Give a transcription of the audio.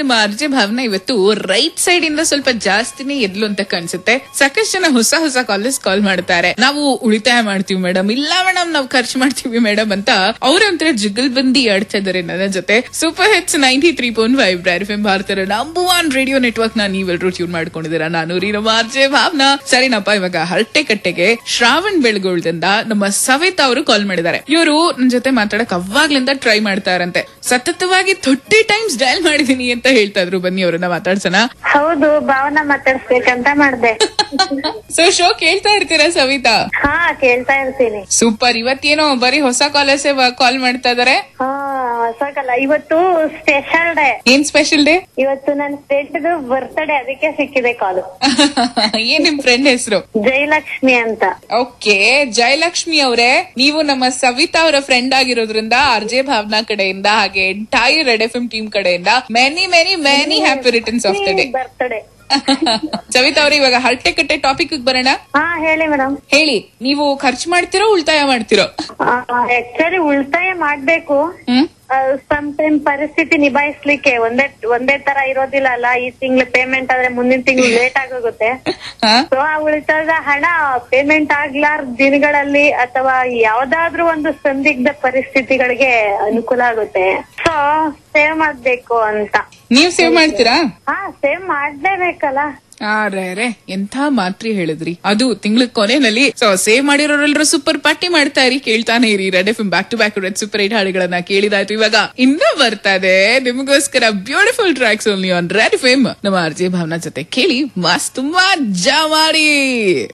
ನಮ್ಮ ಅರ್ಜಿ ಭಾವನ ಇವತ್ತು ರೈಟ್ ಸೈಡ್ ಇಂದ ಸ್ವಲ್ಪ ಜಾಸ್ತಿನೇ ಎದ್ಲು ಅಂತ ಕಾಣಿಸುತ್ತೆ ಸಾಕಷ್ಟು ಜನ ಹೊಸ ಹೊಸ ಕಾಲೇಜ್ ಕಾಲ್ ಮಾಡ್ತಾರೆ ನಾವು ಉಳಿತಾಯ ಮಾಡ್ತೀವಿ ಮೇಡಮ್ ಇಲ್ಲ ಮೇಡಮ್ ನಾವು ಖರ್ಚು ಮಾಡ್ತೀವಿ ಮೇಡಮ್ ಅಂತ ಅವ್ರಂತರ ಜಿಗಲ್ ಬಂದಿ ಆಡ್ತಾ ಇದಾರೆ ನನ್ನ ಜೊತೆ super hits ninety three point five drive F ಭಾರತದ ನಂಬರ್ ಒನ್ ರೇಡಿಯೋ ನೆಟ್ವರ್ಕ್ ನ ನೀವೆಲ್ಲರೂ ಟ್ಯೂನ್ ಮಾಡ್ಕೊಂಡಿದ್ದೀರಾ ನಾನು ರೀ ನಮ್ಮ ಆರ್ಜೆ ಭಾವನಾ ಸರಿನಪ್ಪ ಇವಾಗ ಹರಟೆ ಕಟ್ಟೆಗೆ ಶ್ರಾವಣ್ ಬೆಳಗೊಳದಿಂದ ನಮ್ಮ ಸವಿತಾ ಅವರು ಕಾಲ್ ಮಾಡಿದ್ದಾರೆ ಇವರು ನನ್ ಜೊತೆ ಮಾತಾಡಕ್ ಅವಾಗ್ಲಿಂದ ಟ್ರೈ ಮಾಡ್ತಾರಂತೆ ಸತತವಾಗಿ ಥರ್ಟಿ ಟೈಮ್ಸ್ ಡಯಲ್ ಮಾಡಿದೀನಿ ಅಂತ ಹೇಳ್ತಾ ಇದ್ರು ಬನ್ನಿ ಅವ್ರನ್ನ ಮಾತಾಡ್ಸೋಣ ಹೌದು ಭಾವನಾ ಮಾತಾಡ್ಸ್ಬೇಕಂತ ಮಾಡ್ದೆ ಸೊ ಶೋ ಕೇಳ್ತಾ ಇರ್ತೀರಾ ಸವಿತಾ ಹಾ ಕೇಳ್ತಾ ಇರ್ತೀನಿ ಸೂಪರ್ ಇವತ್ತೇನೋ ಬರೀ ಹೊಸ ಕಾಲೇಜ್ ಕಾಲ್ ಮಾಡ್ತಾ ಇದಾರೆ ಹಾ ಹೊಸಕಲ್ಲ ಇವತ್ತು ಸ್ಪೆಷಲ್ ಡೇ ಏನ್ ಸ್ಪೆಷಲ್ ಡೇ ಇವತ್ತು ನನ್ನ ಫ್ರೆಂಡ್ ಬರ್ತ್ಡೇ ಅದಕ್ಕೆ ಸಿಕ್ಕಿದೆ ಕಾಲು ಏನ್ ನಿಮ್ ಫ್ರೆಂಡ್ ಹೆಸರು ಜಯಲಕ್ಷ್ಮಿ ಅಂತ ಓಕೆ ಜಯಲಕ್ಷ್ಮಿ ಅವರೇ ನೀವು ನಮ್ಮ ಸವಿತಾ ಅವರ ಫ್ರೆಂಡ್ ಆಗಿರೋದ್ರಿಂದ ಆರ್ಜೆ ಭಾವನಾ ಕಡೆಯಿಂದ ಹಾಗೆ entire red F M team ಕಡೆಯಿಂದ many many many happy returns of the day birthday Savitha ಅವ್ರೆ ಇವಾಗ ಹರಟೆ ಕಟ್ಟೆ ಟಾಪಿಕ್ ಬರೋಣ ಹಾ ಹೇಳಿ ಮೇಡಮ್ ಹೇಳಿ ನೀವು ಖರ್ಚು ಮಾಡ್ತಿರೋ ಉಳಿತಾಯ ಮಾಡ್ತಿರೋ ಆಕ್ಚುಲಿ ಉಳಿತಾಯ ಮಾಡ್ಬೇಕು ಹ್ಮ್ ಸಮ್ ಟೈಮ್ ಪರಿಸ್ಥಿತಿ ನಿಭಾಯಿಸ್ಲಿಕ್ಕೆ ಒಂದೇ ಒಂದೇ ತರ ಇರೋದಿಲ್ಲ ಅಲ್ಲ ಈ ತಿಂಗಳು ಪೇಮೆಂಟ್ ಆದ್ರೆ ಮುಂದಿನ ತಿಂಗಳು ಲೇಟ್ ಆಗೋಗುತ್ತೆ ಹಾ ಸೊ ಆ ಉಳಿತಾಯದ ಹಣ ಪೇಮೆಂಟ್ ಆಗ್ಲಾರ ದಿನಗಳಲ್ಲಿ ಅಥವಾ ಯಾವ್ದಾದ್ರೂ ಒಂದು ಸಂದಿಗ್ಧ ಪರಿಸ್ಥಿತಿಗಳಿಗೆ ಅನುಕೂಲ ಆಗುತ್ತೆ ಸೊ ಸೇವ್ ಮಾಡ್ಬೇಕು ಅಂತ ನೀವ್ ಸೇವ್ ಮಾಡ್ತೀರಾ ಹಾ ಸೇವ್ ಮಾಡ್ಲೇಬೇಕಲ್ಲ ಅರೆ ರೇ ಎಂಥ ಮಾತ್ರಿ ಹೇಳಿದ್ರಿ ಅದು ತಿಂಗಳ ಕೊನೆಯಲ್ಲಿ ಸೊ ಸೇವ್ ಮಾಡಿರೋರೆಲ್ಲರೂ ಸೂಪರ್ ಪಾರ್ಟಿ ಮಾಡ್ತಾ ಇರಿ ಕೇಳ್ತಾನೆ ಇರಿ red F back to back red super eight ಹಾಡುಗಳನ್ನ ಕೇಳಿದಾಯ್ತು ಇವಾಗ ಇನ್ನ ಬರ್ತದೆ ನಿಮಗೋಸ್ಕರ beautiful tracks only on red F ನಮ್ಮ ಆರ್ಜೆ ಭಾವನಾ ಜೊತೆ ಕೇಳಿ ಮಸ್ತ್ ಮಜಾ ಮಾಡಿ